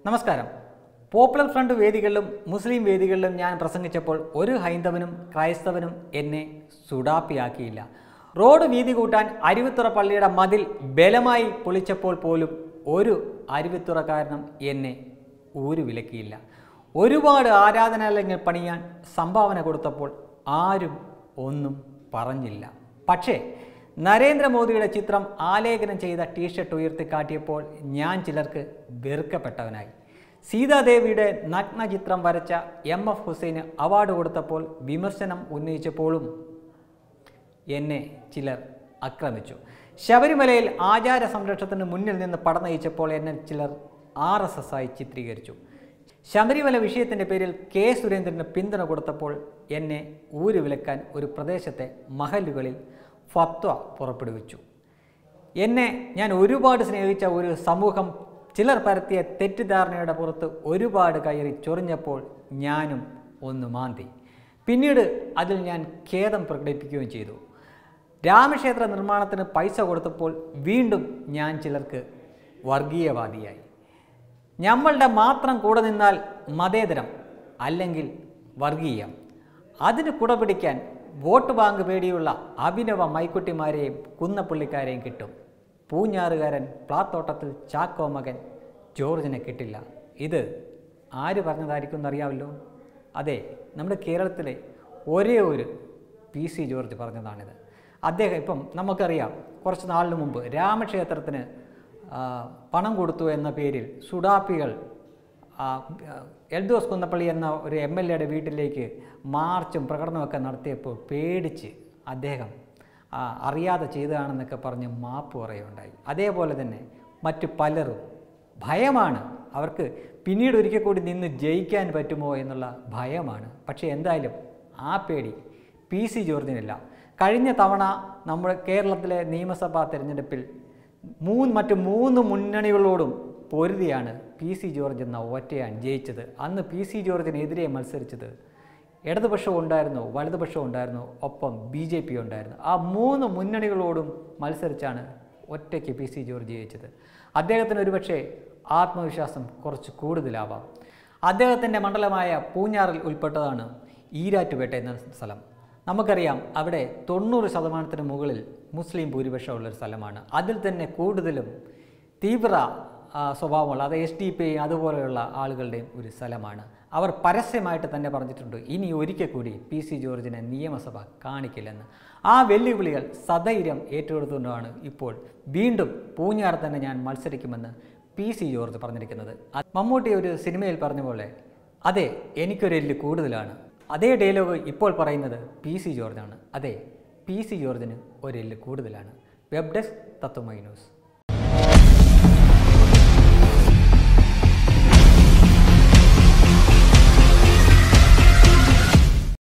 നമസ്കാരം popular front വേദികളിലും മുസ്ലിം വേദികളിലും ഞാൻ പ്രസംഗിച്ചപ്പോൾ ഒരു ഹൈന്ദവനും ക്രൈസ്തവനും എന്നെ സുഡാപ്പിയാക്കിയില്ല റോഡ് വീതി കൂട്ടാൻ അരുവിത്തുറ പള്ളിയുടെ മതിൽ ബലമായി പൊളിച്ചപ്പോൾ പോലും ഒരു അരുവിത്തുറക്കാരനും എന്നെ ഊരു വിലക്കിയില്ല ഒരുപാട് ആരാധനാലയങ്ങൾ പണിയാൻ സംഭാവന കൊടുത്തപ്പോൾ ആരും ഒന്നും പറഞ്ഞില്ല പക്ഷേ നരേന്ദ്രമോദിയുടെ ചിത്രം ആലേഖനം ചെയ്ത ടീഷർട്ട് ഉയർത്തിക്കാട്ടിയപ്പോൾ ഞാൻ ചിലർക്ക് വെറുക്കപ്പെട്ടവനായി സീതാദേവിയുടെ നഗ്ന ചിത്രം വരച്ച എം എഫ് ഹുസൈന് അവാർഡ് കൊടുത്തപ്പോൾ വിമർശനം ഉന്നയിച്ചപ്പോഴും എന്നെ ചിലർ ആക്രമിച്ചു ശബരിമലയിൽ ആചാര സംരക്ഷണത്തിന് മുന്നിൽ നിന്ന് പട നയിച്ചപ്പോൾ എന്നെ ചിലർ ആർ എസ് എസ് ആയി ചിത്രീകരിച്ചു ശബരിമല വിഷയത്തിൻ്റെ പേരിൽ കെ സുരേന്ദ്രന് പിന്തുണ കൊടുത്തപ്പോൾ എന്നെ ഊര് വിലക്കാൻ ഒരു പ്രദേശത്തെ മഹലുകളിൽ ഫത്വ പുറപ്പെടുവിച്ചു എന്നെ ഞാൻ ഒരുപാട് സ്നേഹിച്ച ഒരു സമൂഹം ചിലർ പരത്തിയ തെറ്റിദ്ധാരണയുടെ പുറത്ത് ഒരുപാട് കയറി ചൊറിഞ്ഞപ്പോൾ ഞാനും ഒന്ന് മാന്തി പിന്നീട് അതിൽ ഞാൻ ഖേദം പ്രകടിപ്പിക്കുകയും ചെയ്തു രാമക്ഷേത്ര നിർമ്മാണത്തിന് പൈസ കൊടുത്തപ്പോൾ വീണ്ടും ഞാൻ ചിലർക്ക് വർഗീയവാദിയായി നമ്മളുടെ മാത്രം കൂടെ നിന്നാൽ മതേതരം അല്ലെങ്കിൽ വർഗീയം അതിന് കുട പിടിക്കാൻ വോട്ട് ബാങ്ക് പേടിയുള്ള അഭിനവ മൈക്കുട്ടിമാരെയും കുന്നപ്പുള്ളിക്കാരെയും കിട്ടും പൂഞ്ഞാറുകാരൻ പ്ലാത്തോട്ടത്തിൽ ചാക്കോ മകൻ ജോർജിനെ കിട്ടില്ല ഇത് ആര് പറഞ്ഞതായിരിക്കും എന്നറിയാമല്ലോ അതെ നമ്മുടെ കേരളത്തിലെ ഒരേ ഒരു പി സി ജോർജ് പറഞ്ഞതാണിത് അദ്ദേഹം ഇപ്പം നമുക്കറിയാം കുറച്ച് നാളിന് മുമ്പ് രാമക്ഷേത്രത്തിന് ആ, പണം കൊടുത്തു എന്ന പേരിൽ സുഡാപ്പികൾ ആ, എൽദോസ് കുന്നപ്പള്ളി എന്ന ഒരു എം എൽ എയുടെ വീട്ടിലേക്ക് മാർച്ചും പ്രകടനമൊക്കെ നടത്തിയപ്പോൾ പേടിച്ച് അദ്ദേഹം ആ, അറിയാതെ ചെയ്തതാണെന്നൊക്കെ പറഞ്ഞ് മാപ്പ് പറയുകയുണ്ടായി അതേപോലെ തന്നെ മറ്റു പലരും ഭയമാണ് അവർക്ക് പിന്നീട് ഒരിക്കൽ കൂടി നിന്ന് ജയിക്കാൻ പറ്റുമോ എന്നുള്ള ഭയമാണ് പക്ഷേ എന്തായാലും ആ പേടി പി സി ജോർജിനില്ല കഴിഞ്ഞ തവണ നമ്മുടെ കേരളത്തിലെ നിയമസഭാ തെരഞ്ഞെടുപ്പിൽ മൂന്ന് മറ്റ് മൂന്ന് മുന്നണികളോടും പൊരുതിയാണ് പി സി ജോർജ് എന്ന ഒറ്റയാൻ ജയിച്ചത് അന്ന് പി സി ജോർജിനെതിരെ മത്സരിച്ചത് ഇടതുപക്ഷം ഉണ്ടായിരുന്നു വലതുപക്ഷം ഉണ്ടായിരുന്നു ഒപ്പം ബി ജെ പി ഉണ്ടായിരുന്നു ആ മൂന്ന് മുന്നണികളോടും മത്സരിച്ചാണ് ഒറ്റയ്ക്ക് പി സി ജോർജ് ജയിച്ചത് അദ്ദേഹത്തിന് ഒരുപക്ഷെ ആത്മവിശ്വാസം കുറച്ച് കൂടുതലാവാം അദ്ദേഹത്തിൻ്റെ മണ്ഡലമായ പൂഞ്ഞാറിൽ ഉൾപ്പെട്ടതാണ് ഈരാറ്റുപേട്ട എന്ന സ്ഥലം നമുക്കറിയാം അവിടെ തൊണ്ണൂറ് ശതമാനത്തിന് മുകളിൽ മുസ്ലിം ഭൂരിപക്ഷമുള്ളൊരു സ്ഥലമാണ് അതിൽ തന്നെ കൂടുതലും തീവ്ര ആ, സ്വഭാവമുള്ള അത് എസ് ഡി പി അതുപോലെയുള്ള ആളുകളുടെയും ഒരു സ്ഥലമാണ് അവർ പരസ്യമായിട്ട് തന്നെ പറഞ്ഞിട്ടുണ്ട് ഇനി ഒരിക്കൽ കൂടി പി സി ജോർജിനെ നിയമസഭ കാണിക്കില്ലെന്ന് ആ വെല്ലുവിളികൾ സധൈര്യം ഏറ്റെടുത്തുകൊണ്ടാണ് ഇപ്പോൾ വീണ്ടും പൂഞ്ഞാർ തന്നെ ഞാൻ മത്സരിക്കുമെന്ന് പി സി ജോർജ് പറഞ്ഞിരിക്കുന്നത് അത് മമ്മൂട്ടി ഒരു സിനിമയിൽ പറഞ്ഞ പോലെ അതെ എനിക്കൊരു എല്ല് കൂടുതലാണ് അതേ ഡയലോഗ് ഇപ്പോൾ പറയുന്നത് പി സി ജോർജാണ് അതെ പി സി ജോർജിന് ഒരു എല്ല് കൂടുതലാണ് വെബ് ഡെസ്ക് തത്വമൈ ന്യൂസ്